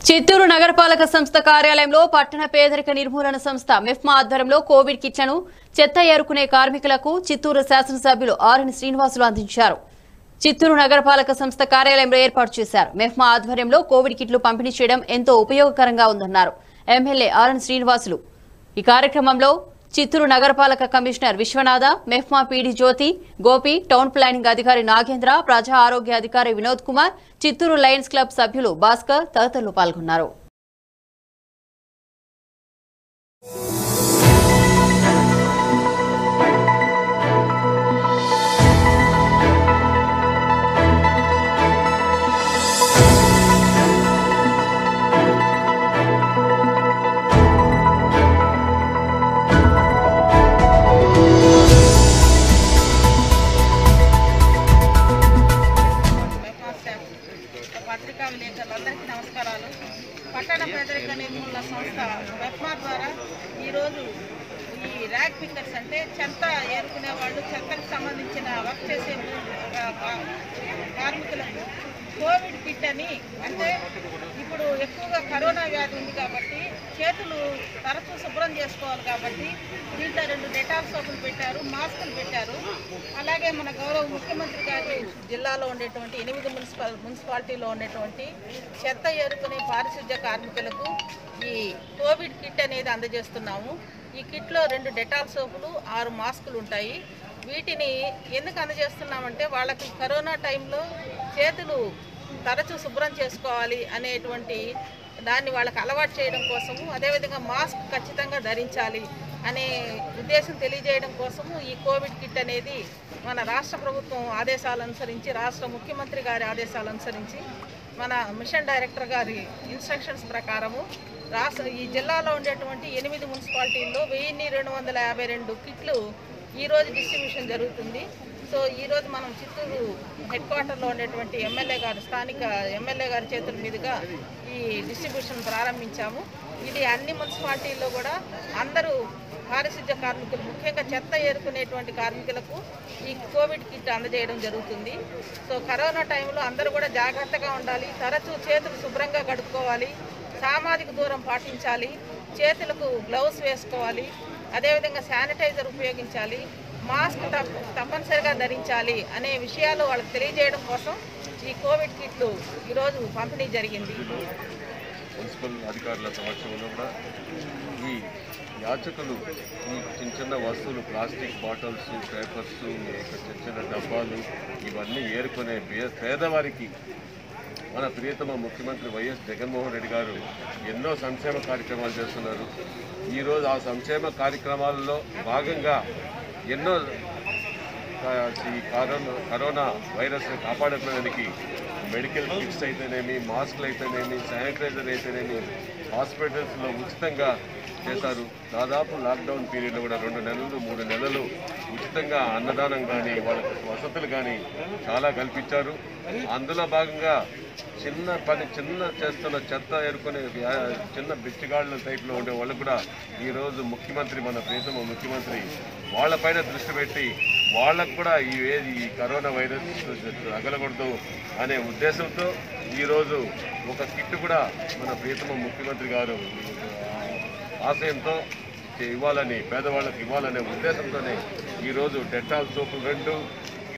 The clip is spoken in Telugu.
చిత్తూరు నగరపాలక సంస్థ కార్యాలయంలో పట్టణ పేదరిక నిర్మూలన సంస్థ మెఫ్మా ఆధ్వర్యంలో కోవిడ్ కిట్లను చెత్త ఏరుకునే కార్మికులకు చిత్తూరు శాసనసభ్యులు ఆర్ఎన్ శ్రీనివాసులు అందించారు చిత్తూరు నగరపాలక సంస్థ కార్యాలయంలో ఏర్పాటు చేశారు మెఫ్మా ఆధ్వర్యంలో కోవిడ్ కిట్లు పంపిణీ చేయడం ఎంతో ఉపయోగకరంగా ఉందన్నారు ఎమ్మెల్యే ఆర్ఎన్ శ్రీనివాసులు ఈ కార్యక్రమంలో చిత్తూరు నగరపాలక commissioner Viswanatha MEPMA PD Jyothi Gopi town planning అధికారి నాగేంద్ర ప్రజా ఆరోగ్య అధికారి వినోద్ కుమార్ చిత్తూరు లయన్స్ క్లబ్ సభ్యులు భాస్కర్ తదితరులు పాల్గొన్నారు పత్రికా విలేకరులందరికీ నమస్కారాలు పట్టణ పేదరిక నిర్మూలన సంస్థ వెప్మా ద్వారా ఈరోజు ఈ ర్యాక్ పిక్కర్స్ అంటే చెత్త ఏరుకునే వాళ్ళు చెత్తకు సంబంధించిన వర్క్ చేసే ఆ, కా- కార్మికులకు కోవిడ్ కిట్ అని అంటే ఇప్పుడు ఎక్కువగా కరోనా వ్యాధి ఉంది కాబట్టి చేతులు తరచూ శుభ్రం చేసుకోవాలి కాబట్టి దీంట్లో రెండు డెటాల్ సోపులు పెట్టారు మాస్కులు పెట్టారు అలాగే మన గౌరవ ముఖ్యమంత్రి గారు జిల్లాలో ఉండేటువంటి ఎనిమిది మున్సిపల్ మున్సిపాలిటీలో ఉండేటువంటి చెత్త ఏరుకునే పారిశుద్ధ్య కార్మికులకు ఈ కోవిడ్ కిట్ అనేది అందజేస్తున్నాము ఈ కిట్లో రెండు డెటాల్ సోపులు ఆరు మాస్కులు ఉంటాయి వీటిని ఎందుకు అందజేస్తున్నామంటే వాళ్ళకి కరోనా టైంలో చేతులు తరచూ శుభ్రం చేసుకోవాలి అనేటువంటి దాన్ని వాళ్ళకి అలవాటు చేయడం కోసము అదేవిధంగా మాస్క్ ఖచ్చితంగా ధరించాలి అనే ఉద్దేశం తెలియజేయడం కోసము ఈ కోవిడ్ కిట్ అనేది మన రాష్ట్ర ప్రభుత్వం ఆదేశాలు అనుసరించి రాష్ట్ర ముఖ్యమంత్రి గారి ఆదేశాలు అనుసరించి మన మిషన్ డైరెక్టర్ గారి ఇన్స్ట్రక్షన్స్ ప్రకారము రాష్ట్ర ఈ జిల్లాలో ఉండేటువంటి ఎనిమిది మున్సిపాలిటీల్లో వెయ్యిన్ని రెండు వందల యాభై రెండు కిట్లు ఈరోజు డిస్ట్రిబ్యూషన్ జరుగుతుంది సో ఈరోజు మనం చిత్తూరు హెడ్ క్వార్టర్లో ఉండేటువంటి ఎమ్మెల్యే గారు స్థానిక ఎమ్మెల్యే గారి చేతుల మీదుగా ఈ డిస్ట్రిబ్యూషన్ ప్రారంభించాము ఇది అన్ని మున్సిపాలిటీల్లో కూడా అందరూ పారిశుద్ధ్య కార్మికులు ముఖ్యంగా చెత్త ఏరుకునేటువంటి కార్మికులకు ఈ కోవిడ్ కిట్ అందజేయడం జరుగుతుంది సో కరోనా టైంలో అందరూ కూడా జాగ్రత్తగా ఉండాలి తరచూ చేతులు శుభ్రంగా గడుపుకోవాలి సామాజిక దూరం పాటించాలి చేతులకు గ్లౌస్ వేసుకోవాలి అదేవిధంగా శానిటైజర్ ఉపయోగించాలి మాస్క్ తప్ప తప్పనిసరిగా ధరించాలి అనే విషయాలు వాళ్ళకి తెలియజేయడం కోసం ఈ కోవిడ్ కిట్లు ఈరోజు పంపిణీ జరిగింది మున్సిపల్ అధికారుల సమక్షంలో కూడా ఈ యాచకులు ఈ చిన్న చిన్న వస్తువులు ప్లాస్టిక్ బాటిల్స్ పేపర్స్ చిన్న చిన్న డబ్బాలు ఇవన్నీ ఏరుకునే పే- పేదవారికి మన ప్రియతమ ముఖ్యమంత్రి వైఎస్ జగన్మోహన్ రెడ్డి గారు ఎన్నో సంక్షేమ కార్యక్రమాలు చేస్తున్నారు ఈరోజు ఆ సంక్షేమ కార్యక్రమాలలో భాగంగా ఎన్నో ఆ, ఈ కరోనా కరోనా వైరస్ కాపాడుకోవడానికి మెడికల్ కిట్స్ అయితేనేమి మాస్కులు అయితేనేమి శానిటైజర్ అయితేనేమి హాస్పిటల్స్లో ఉచితంగా చేశారు దాదాపు లాక్డౌన్ పీరియడ్లో కూడా రెండు నెలలు మూడు నెలలు ఉచితంగా అన్నదానం కానీ వాళ్ళకి వసతులు కానీ చాలా కల్పించారు అందులో భాగంగా చిన్న పని చిన్న చేస్తున్న చెత్త ఏరుకునే వ్యా- చిన్న బిచ్చిగాళ్ళ టైప్లో ఉండే వాళ్ళు కూడా ఈరోజు ముఖ్యమంత్రి మన ప్రీతమ ముఖ్యమంత్రి వాళ్ళపైన దృష్టి పెట్టి వాళ్ళకు కూడా ఈ ఏ- ఈ కరోనా వైరస్ తగలకూడదు అనే ఉద్దేశంతో ఈరోజు ఒక కిట్ కూడా మన ప్రియతమ ముఖ్యమంత్రి గారు ఆశయంతో ఇవ్వాలని పేదవాళ్ళకి ఇవ్వాలనే ఉద్దేశంతోనే ఈరోజు డెటాల్ సోపులు రెండు